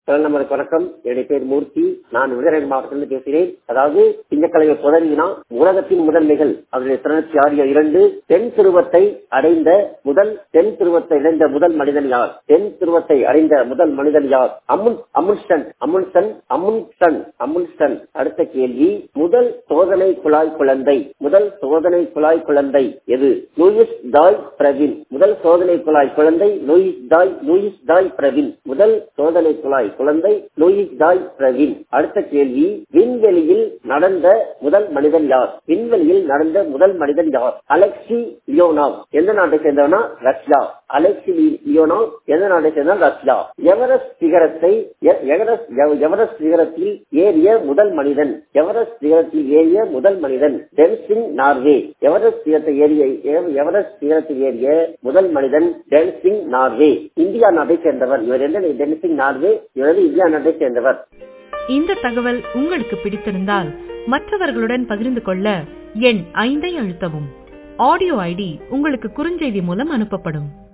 நம்மளுக்கு வணக்கம் என்னுடைய பேர் மூர்த்தி நான் விருதுநகர் மாவட்டத்திலிருந்து பேசுகிறேன் அதாவது திங்கக்கிழமை புதவினா உலகத்தின் முதன்மைகள் அதனுடைய தொண்ணூற்றி ஆறு இரண்டு தென் துருவத்தை அடைந்த முதல் தென் துருவத்தை அடைந்த முதல் மனிதன் யார் தென் துருவத்தை அடைந்த முதல் மனிதன் யார் அமுன் அமுன்ஸ்டன் அமுன்சன் அமுன்சன் அமுன்சன் அடுத்த கேள்வி முதல் சோதனை குழாய் குழந்தை முதல் சோதனை குழாய் குழந்தை எது லூயிஸ் தாய் பிரவீன் முதல் சோதனை குழாய் குழந்தை லூயிஸ் தாய் லூயிஸ் தாய் பிரவீன் முதல் சோதனை குழாய் குழந்தை லூயிஸ் தாய் பிரவீன் அடுத்த கேள்வி விண்வெளியில் நடந்த முதல் மனிதன் யார் விண்வெளியில் நடந்த முதல் மனிதன் யார் அலெக்சி லியோனாவ் எந்த நாட்டை சேர்ந்தவனா ரஷ்யா அலெக்சி லியோனாவ் எந்த நாட்டை சேர்ந்த ரஷ்யா எவரெஸ்ட் சிகரத்தை எவரெஸ்ட் எவரெஸ்ட் சிகரத்தில் ஏறிய முதல் மனிதன் எவரெஸ்ட் சிகரத்தில் ஏறிய முதல் மனிதன் டென்சிங் நார்வே எவரெஸ்ட் சிகரத்தை ஏறிய எவரெஸ்ட் சிகரத்தில் ஏறிய முதல் மனிதன் டென்சிங் நார்வே இந்தியா நாட்டை சேர்ந்தவர் இவர் எந்த டென்சிங் நார்வே இவர் இந்தியா நாட்டை சேர்ந்தவர் இந்த தகவல் உங்களுக்கு பிடித்திருந்தால் மற்றவர்களுடன் பகிர்ந்து கொள்ள எண் ஐந்தை அழுத்தவும் ஆடியோ ஐடி உங்களுக்கு குறுஞ்செய்தி மூலம் அனுப்பப்படும்